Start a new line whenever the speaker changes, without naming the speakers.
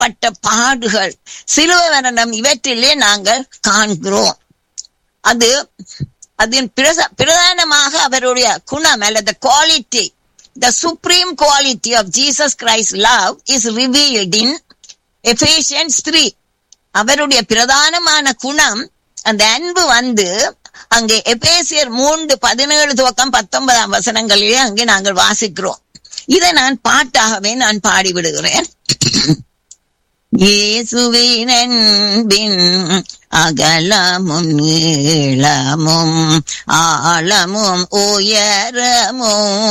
பட்ட பாடுகள் சிலுவை மரணம் இவற்றிலே நாங்கள் காண்கிறோம் அது அதன் பிரச- பிரதானமாக அவருடைய குணம் அல்லது quality the supreme quality of Jesus Christ love is revealed in Ephesians three அவருடைய பிரதானமான குணம் அந்த அன்பு வந்து அங்கே எபேசியர் மூன்று பதினேழு துவக்கம் பத்தொன்பதாம் வசனங்களிலே அங்கே நாங்கள் வாசிக்கிறோம் இதை நான் பாட்டாகவே நான் பாடிவிடுகிறேன் இயேசுவின் அன்பின் அகலமும் நீளமும் ஆழமும் உயரமும்